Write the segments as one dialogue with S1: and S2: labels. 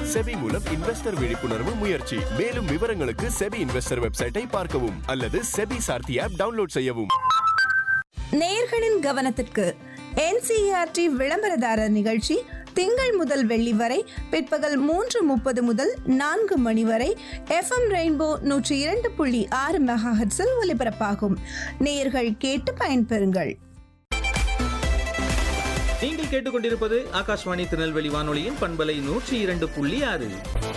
S1: SEBI மூலம் investor விழிப்புணர்வு முயற்சி மேலும் விவரங்களுக்கு செபி இன்வெஸ்டர் வெப்சைட்டை பார்க்கவும் அல்லது செபி சார்த்தி ஆப் டவுன்லோட் செய்யவும்
S2: நேயர்களின் கவனத்திற்கு என்சிஆர்டி விளம்பரதாரர் நிகழ்ச்சி திங்கள் முதல் வெள்ளி வரை பிற்பகல் மூன்று முப்பது முதல் நான்கு மணி வரை எஃப்எம் ரெயின்போ நூற்றி இரண்டு புள்ளி ஆறு மெகாஹெட்ஸில் ஒலிபரப்பாகும் நேயர்கள் கேட்டு பயன்பெறுங்கள்
S3: நீங்கள் கேட்டுக்கொண்டிருப்பது ஆகாஷ்வாணி திருநெல்வேலி வானொலியின் பண்பலை நூற்றி இரண்டு புள்ளி ஆறு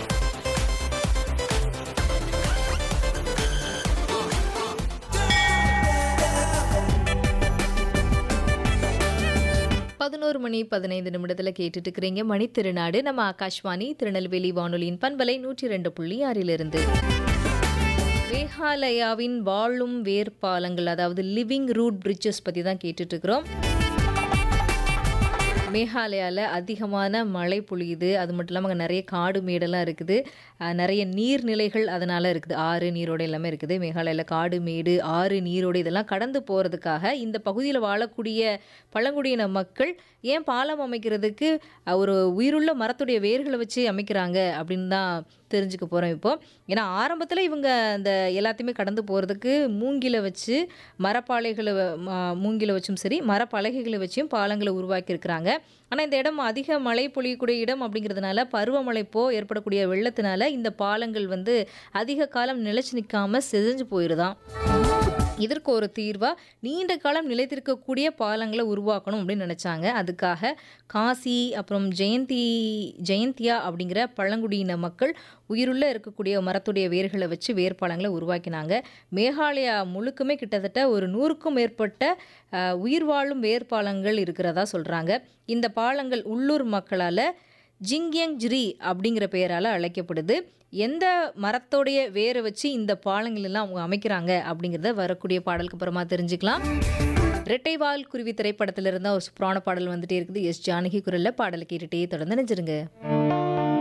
S4: பதினோரு மணி பதினைந்து நிமிடத்தில் கேட்டுட்டு இருக்கிறீங்க மணி திருநாடு நம்ம ஆகாஷ்வாணி திருநெல்வேலி வானொலியின் பண்பலை நூற்றி ரெண்டு புள்ளி ஆறிலிருந்து மேகாலயாவின் வாழும் வேர்பாலங்கள் அதாவது லிவிங் ரூட் பிரிட்ஜஸ் பற்றி தான் கேட்டுட்டு இருக்கிறோம் மேகாலயாவில் அதிகமான மழை பொழியுது அது மட்டும் இல்லாமல் அங்கே நிறைய காடு மேடெல்லாம் இருக்குது அஹ் நிறைய நீர்நிலைகள் அதனால் இருக்குது ஆறு நீரோடு எல்லாமே இருக்குது மேகாலயாவில் காடு மேடு ஆறு நீரோடு இதெல்லாம் கடந்து போகிறதுக்காக இந்த பகுதியில் வாழக்கூடிய பழங்குடியின மக்கள் ஏன் பாலம் அமைக்கிறதுக்கு அஹ், ஒரு உயிருள்ள மரத்துடைய வேர்களை வச்சு அமைக்கிறாங்க அப்படின்னு தான் தெரிஞ்சுக்க போகிறோம் இப்போ ஏன்னா ஆரம்பத்தில் இவங்க அந்த எல்லாத்தையுமே கடந்து போகிறதுக்கு மூங்கில வச்சு மரப்பாலைகளை வ- ம- மூங்கில வச்சும் சரி மரப்பலகைகளை வச்சும் பாலங்களை உருவாக்கியிருக்கிறாங்க ஆனால் இந்த இடம் அதிக மழை பொழியக்கூடிய இடம் அப்படிங்கிறதுனால பருவமழைப்போ ஏற்படக்கூடிய வெள்ளத்தினால இந்த பாலங்கள் வந்து அதிக காலம் நிலைச்சு நிற்காம செதஞ்சு போயிருதான் இதற்கு ஒரு தீர்வாக நீண்ட காலம் நிலைத்திருக்கக்கூடிய பாலங்களை உருவாக்கணும் அப்படின்னு நினச்சாங்க அதுக்காக காசி அப்புறம் ஜெயந்தி ஜெயந்தியா அப்படிங்கிற பழங்குடியின மக்கள் உயிருள்ள இருக்கக்கூடிய மரத்துடைய வேர்களை வச்சு வேர்பாலங்களை உருவாக்கினாங்க மேகாலயா முழுக்குமே கிட்டத்தட்ட ஒரு நூறுக்கும் மேற்பட்ட அஹ், உயிர் வாழும் வேர்பாலங்கள் இருக்கிறதா சொல்கிறாங்க இந்த பாலங்கள் உள்ளூர் மக்களால் ஜிங்யங் ஜிரி அப்படிங்கிற பெயரால் அழைக்கப்படுது எந்த மரத்தோடைய வேரை வச்சு இந்த பாலங்கள் எல்லாம் அவங்க அமைக்கிறாங்க அப்படிங்கிறத வரக்கூடிய பாடலுக்கு அப்புறமா தெரிஞ்சுக்கலாம் ரெட்டைவால் குருவி திரைப்படத்துல இருந்தா ஒரு சூப்பரான பாடல் வந்துட்டே இருக்குது எஸ் ஜானகி குரல்ல பாடலை கேட்டுட்டே தொடர்ந்து நினைச்சிருங்க